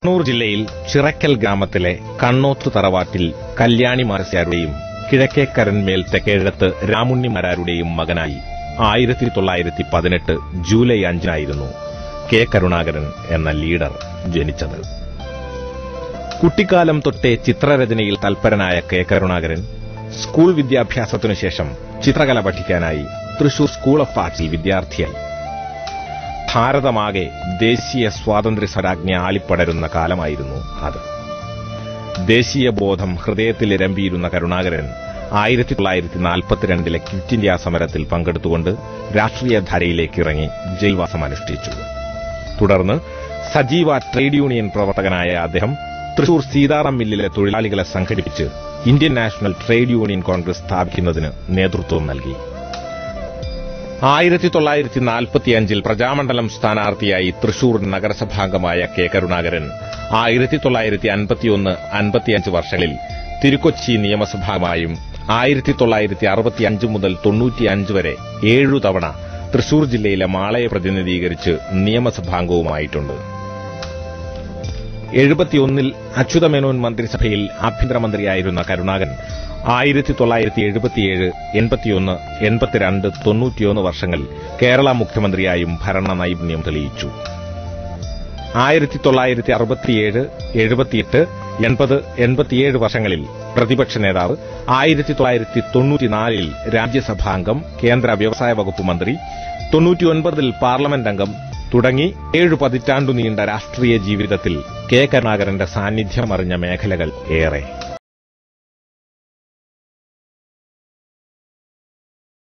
കണ്ണൂർ ജില്ലയിൽ ചിറക്കൽ ഗ്രാമത്തിലെ കണ്ണോത്ത് തറവാട്ടിൽ കല്യാണി മാരസ്യാരുടെയും കിഴക്കേക്കരന്മേൽ തെക്കേഴത്ത് രാമുണ്ണിമാരാരുടെയും മകനായി ആയിരത്തി തൊള്ളായിരത്തി പതിനെട്ട് ജൂലൈ അഞ്ചിനായിരുന്നു കെ കരുണാകരൻ എന്ന ലീഡർ ജനിച്ചത് കുട്ടിക്കാലം തൊട്ടേ ചിത്രരചനയിൽ തൽപരനായ കെ കരുണാകരൻ സ്കൂൾ വിദ്യാഭ്യാസത്തിനു ശേഷം ചിത്രകല പഠിക്കാനായി തൃശൂർ സ്കൂൾ ഓഫ് ആർട്സിൽ വിദ്യാർത്ഥിയായി ഭാരതമാകെ ദേശീയ സ്വാതന്ത്ര്യ സ്വരാജ്ഞ ആളിപ്പടരുന്ന കാലമായിരുന്നു അത് ദേശീയ ബോധം ഹൃദയത്തിൽ ഇരമ്പിയിരുന്ന കരുണാകരൻ ആയിരത്തി തൊള്ളായിരത്തി നാൽപ്പത്തിരണ്ടിലെ ക്വിറ്റ് ഇന്ത്യ സമരത്തിൽ പങ്കെടുത്തുകൊണ്ട് രാഷ്ട്രീയ ധാരയിലേക്ക് ഇറങ്ങി ജയിൽവാസം അനുഷ്ഠിച്ചു തുടർന്ന് സജീവ ട്രേഡ് യൂണിയൻ പ്രവർത്തകനായ അദ്ദേഹം തൃശൂർ സീതാറാം മില്ലിലെ തൊഴിലാളികളെ സംഘടിപ്പിച്ച് Indian national trade union Congress സ്ഥാപിക്കുന്നതിന് നേതൃത്വം നൽകി ആയിരത്തി തൊള്ളായിരത്തി നാൽപ്പത്തിയഞ്ചിൽ പ്രജാമണ്ഡലം സ്ഥാനാർത്ഥിയായി തൃശൂർ നഗരസഭാംഗമായ കെ കരുണാകരൻ ആയിരത്തി തൊള്ളായിരത്തി അൻപത്തിയൊന്ന് അൻപത്തിയഞ്ച് വർഷങ്ങളിൽ തിരുക്കൊച്ചി നിയമസഭാമായും ആയിരത്തി തൊള്ളായിരത്തി അറുപത്തിയഞ്ച് മുതൽ തൊണ്ണൂറ്റിയഞ്ച് വരെ ഏഴു തവണ തൃശൂർ ജില്ലയിലെ മാളയെ പ്രതിനിധീകരിച്ച് നിയമസഭാംഗവുമായിട്ടുണ്ട് എഴുപത്തിയൊന്നിൽ അച്യുതമേനോൻ മന്ത്രിസഭയിൽ ആഭ്യന്തരമന്ത്രിയായിരുന്ന കരുണാകരൻ ആയിരത്തി തൊള്ളായിരത്തി എഴുപത്തിയേഴ് എൺപത്തിയൊന്ന് എൺപത്തിരണ്ട് തൊണ്ണൂറ്റിയൊന്ന് വർഷങ്ങൾ കേരള മുഖ്യമന്ത്രിയായും ഭരണ നൈപുണ്യം തെളിയിച്ചു ആയിരത്തി തൊള്ളായിരത്തി അറുപത്തിയേഴ് എഴുപത്തിയെട്ട് എൺപത് എൺപത്തിയേഴ് വർഷങ്ങളിൽ പ്രതിപക്ഷ നേതാവ് ആയിരത്തി തൊള്ളായിരത്തി തൊണ്ണൂറ്റിനാലിൽ രാജ്യസഭാംഗം കേന്ദ്ര വ്യവസായ വകുപ്പ് മന്ത്രി തൊണ്ണൂറ്റിയൊൻപതിൽ പാർലമെന്റ് അംഗം തുടങ്ങി ഏഴു പതിറ്റാണ്ടു നീണ്ട രാഷ്ട്രീയ ജീവിതത്തിൽ കെ കരുണാകരന്റെ സാന്നിധ്യമറിഞ്ഞ മേഖലകൾ ഏറെ